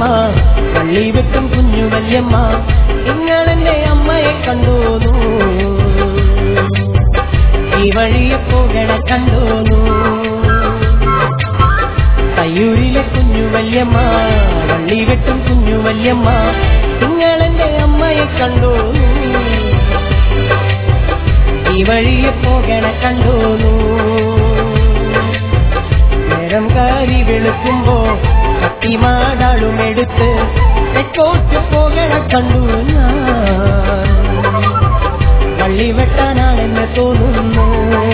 പള്ളി വെട്ടും കുഞ്ഞു വല്യമ്മ നിങ്ങളെന്റെ അമ്മയെ കണ്ടോന്നു ഈ വഴിയെ പോകണ കണ്ടോന്നു തയ്യൂരിലെ കുഞ്ഞു വല്യമ്മ വള്ളി വെട്ടും കുഞ്ഞു വല്യമ്മ നിങ്ങളെന്റെ അമ്മയെ കണ്ടോന്നു ഈ വഴിയെ പോകണ കണ്ടോന്നു നേരം കാരി വെളുക്കുമ്പോ കത്തിമാടാളും എടുത്ത് തെക്കോട്ട് പോകണ കണ്ടു ഞാൻ പള്ളി വെട്ടാനാണെന്ന് തോന്നുന്നു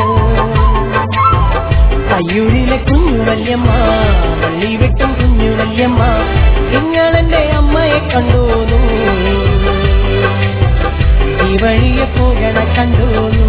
അയ്യൂരിലെ കുഞ്ഞു വല്യമ്മ പള്ളി വെട്ടും കുഞ്ഞു വല്യമ്മ നിങ്ങളെന്റെ അമ്മയെ കണ്ടോന്നു ഈ വഴിയെ പോകണ കണ്ടോന്നു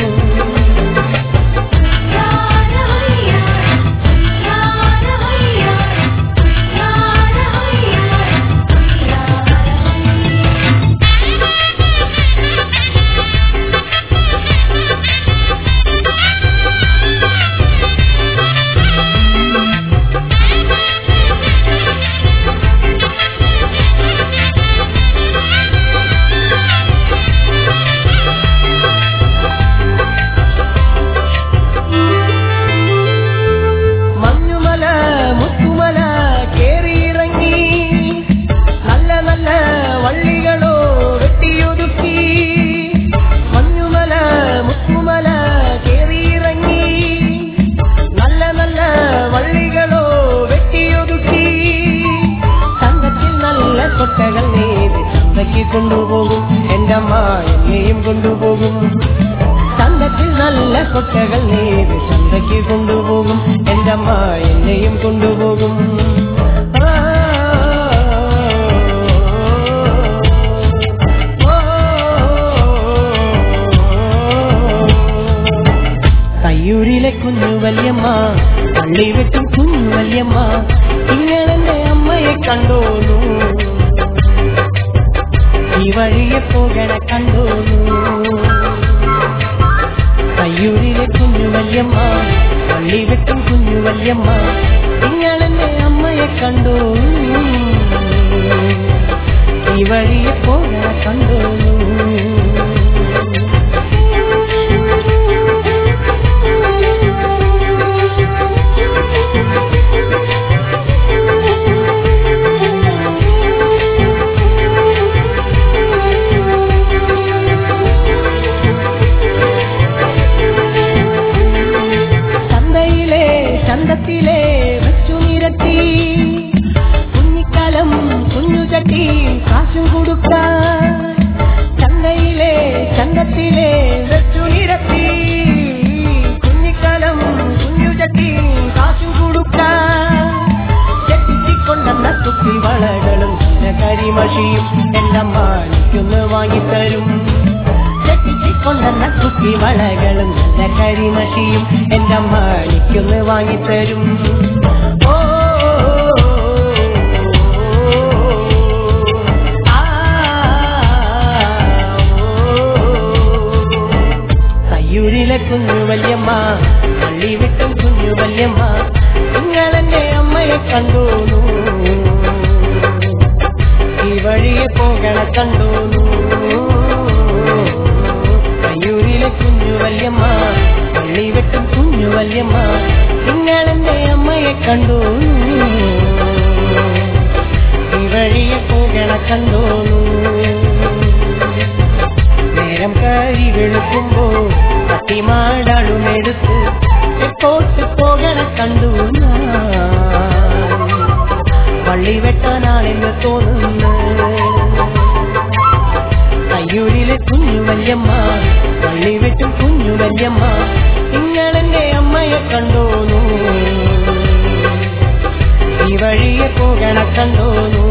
മഞ്ഞുമല മുത്തുമല കേറിയിറങ്ങി നല്ല നല്ല വള്ളികളോ വെട്ടിയൊതുക്കി മഞ്ഞുമല മുത്തുമല കേറിയിറങ്ങി നല്ല നല്ല വള്ളികളോ വെട്ടിയൊതുക്കി സംഘത്തിൽ നല്ല കൊട്ടകൾ നേടി ചന്തയ്ക്ക് കൊണ്ടുപോകും എന്റെ അമ്മ എന്നെയും കൊണ്ടുപോകും ചന്തത്തിൽ നല്ല കൊട്ടകൾ നേടി ചന്തയ്ക്ക് കൊണ്ടുപോകും എന്റെ അമ്മ എന്നെയും കൊണ്ടുപോകും ആ, ഓ, തയ്യൂരിലെ കുഞ്ഞു വല്യമ്മ പള്ളി വെട്ടും കുഞ്ഞു വല്യമ്മ നിങ്ങളെന്റെ അമ്മയെ കണ്ടോന്നു ഈ വഴിയെ പോകണ കണ്ടോന്നു തയ്യൂരിലെ കുഞ്ഞു വല്യമ്മ പള്ളി വെട്ടും കുഞ്ഞു വല്യമ്മ നിങ്ങളെന്റെ അമ്മയെ കണ്ടോന്നു ഈ വഴിയെ പോകണ കണ്ടോന്നു ചന്തയിലെ ചന്തത്തിലെ വെച്ചു നിരത്തി കുഞ്ഞിക്കാലം കുഞ്ഞു ചട്ടി കാശും കൊടുക്കാൻ ചന്തയിലെ ചന്തത്തിലെ വെച്ചു നിരത്തി കുഞ്ഞിക്കാലം കുഞ്ഞു ചട്ടി കാശും കൊടുക്കാൻ ചെത്തിക്കൊണ്ടെന്ന കുപ്പി വളകളും കരിമഷിയും എന്റെ മാണിക്കൊന്ന് വാങ്ങിത്തരും ചെത്തിക്കൊണ്ടെന്ന കുപ്പി വളകളും നല്ല കരിമഷിയും എന്റെ മാണിക്കൊന്ന് വാങ്ങിത്തരും ഓ ആ, ഓ. തയ്യൂരിലെ കുഞ്ഞു വല്യമ്മ പള്ളി വിട്ടും കുഞ്ഞു വല്യമ്മ നിങ്ങളെന്റെ അമ്മയെ കണ്ടോന്നു ഈ വഴിയെ പോകണ കണ്ടോന്നു തയ്യൂരിലെ കുഞ്ഞു വല്യമ്മ പള്ളി വിട്ടും കുഞ്ഞു വല്യമ്മ നിങ്ങളെന്റെ അമ്മയെ കണ്ടോന്നു ഈ വഴിയെ പോകണ കണ്ടോന്നു നേരം കരി വെളുക്കുമ്പോ പട്ടിമാടാളും എടുത്ത് തെക്കോട്ട് പോകണ കണ്ടു ഞാൻ പള്ളി വെട്ടാനാണെന്ന് തോന്നുന്നു തയ്യൂരിലെ കുഞ്ഞു വല്യമ്മ പള്ളി വെട്ടും കുഞ്ഞു വല്യമ്മ നിങ്ങളെന്റെ അമ്മയെ കണ്ടോന്നു ഈ വഴിയെ പോകണ കണ്ടോന്നു